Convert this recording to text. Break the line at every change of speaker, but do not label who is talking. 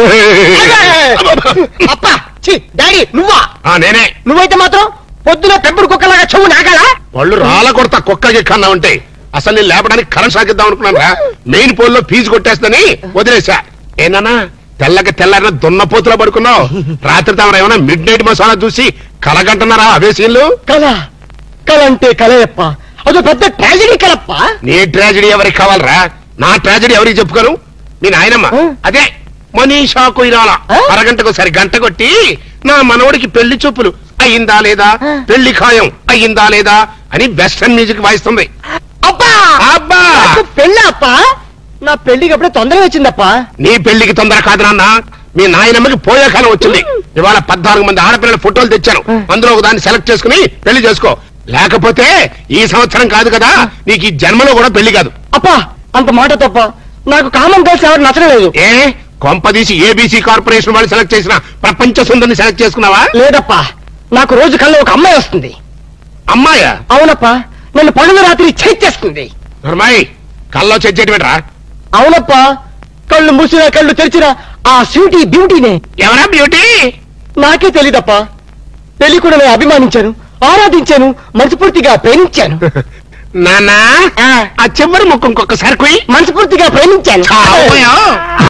అప్ప ఛీ, డాడీ నువ్వా
ఆ నేనే
నువ్వైతే మాత్రం పొద్దున పెంపుడు కుక్కలాగా చెవు నాగాలా
వాళ్ళు రాళ్ళ కొడతా కుక్కకి కన్నా ఉంటే అసలు నేను లేపడానికి కరెంట్ షాక్ ఇద్దాం అనుకున్నాను రా మెయిన్ పోల్ లో ఫీజు కొట్టేస్తుందని వదిలేసా ఏనానా తెల్లకి తెల్లారిన దున్నపోతులో పడుకున్నావు రాత్రి తమరు ఏమైనా మిడ్ నైట్ మసాలా చూసి కలగంటున్నారా అవే సీన్లు
కళ కళ అంటే కళయప్ప అదో పెద్ద ట్రాజడీ కలప్ప
నీ ట్రాజడీ ఎవరికి కావాలరా నా ట్రాజడీ ఎవరికి చెప్పుకోను మీ నాయనమ్మ
ఆ?
అదే మనీషా కొయిరాల
ఆ?
అరగంటకు సరి గంట కొట్టి నా మనవడికి పెళ్లి చూపులు అయ్యిందా లేదా
ఆ.
పెళ్లి ఖాయం అయ్యిందా లేదా అని వెస్టర్న్ మ్యూజిక్ వాయిస్తుంది
అబ్బా
అబ్బా
నాకు పెళ్ళి అప్ప నా పెళ్లికి అప్పుడే తొందరగా వచ్చిందప్ప
నీ పెళ్లికి తొందర కాదు నాన్న మీ నాయనమ్మకి పోయే కాలం వచ్చింది ఇవాళ పద్నాలుగు మంది ఆడపిల్లల ఫోటోలు తెచ్చాను అందులో ఒక దాన్ని సెలెక్ట్ చేసుకుని పెళ్లి చేసుకో లేకపోతే ఈ సంవత్సరం కాదు కదా నీకు ఈ జన్మలో కూడా పెళ్లి కాదు
అప్ప అంత మాట తప్ప నాకు కామన్ గర్ల్స్ ఎవరు నచ్చలేదు
ఏ కొంపదీసి ఏబీసీ కార్పొరేషన్ వాళ్ళు సెలెక్ట్ చేసిన ప్రపంచ సుందరిని సెలెక్ట్ చేసుకున్నావా
లేదప్ప నాకు రోజు కల్లో ఒక అమ్మాయి వస్తుంది
అమ్మాయా
అవునప్ప నన్ను పగలు రాత్రి చేస్తుంది
నర్మాయి కల్లో చెచ్చేటివిట్రా
అవునప్ప కళ్ళు మూసినా కళ్ళు తెరిచిన ఆ స్వీటీ బ్యూటీనే
ఎవరా బ్యూటీ
నాకే తెలీదప్ప పెళ్లి కూడా నేను అభిమానించాను ఆరాధించాను మనస్ఫూర్తిగా ప్రేమించాను
నానా
ఆ.
ఆ చివరి ముక్కు ఇంకొకసారి కుయ్
మనస్ఫూర్తిగా ప్రేమించాను
చావోయో.